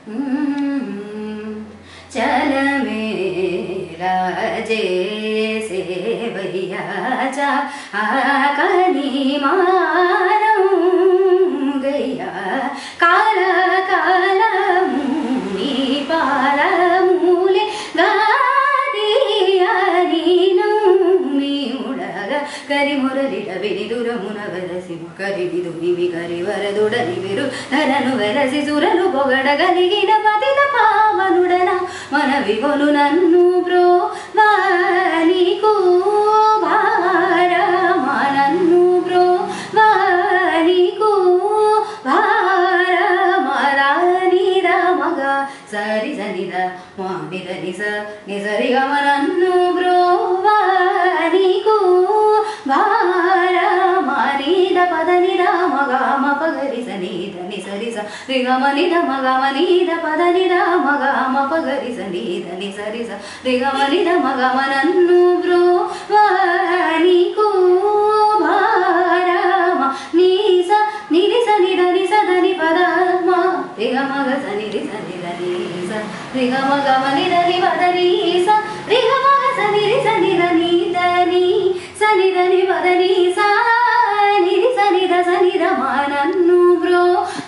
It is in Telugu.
చలమేలా సేవయ్యాచా ఆకని మారం గయ్యా కాల కాలము నీ పాలమూలే గాదియారీను మీ ఉడగ కరి మురళిడ విని దురమున వెలసి కరి విదుని కరి వరదుడని విరు ధరను వెలసి సురలు పొగడగలిగిన పతిత పావనుడన మన విగొను నన్ను బ్రో వానికు భారమా నన్ను బ్రో వానికు భారమరానిద మగ సరి సనిద మానిద నిస నిసరి గమనన్ను బ్రో వానికు భారమనిద పద నిద మగ మ పగరి సనిద నిసరి స రిగమ నిద మగ మనిద పద నిద మగ మ పగరి సనిద నిసరి స రిగమ నిద మగ మనన్ను బ్రో వానికు భారమ నీస నిరి సనిద నిస దని పద మ రిగ మగ సనిరి సనిద నీస రిగ మగ మనిద ని పద నీస రిగ మగ సనిరి సనిద నీద నీ సనిద ని పద నీస నిరి సనిద సనిద మనన్ను బ్రో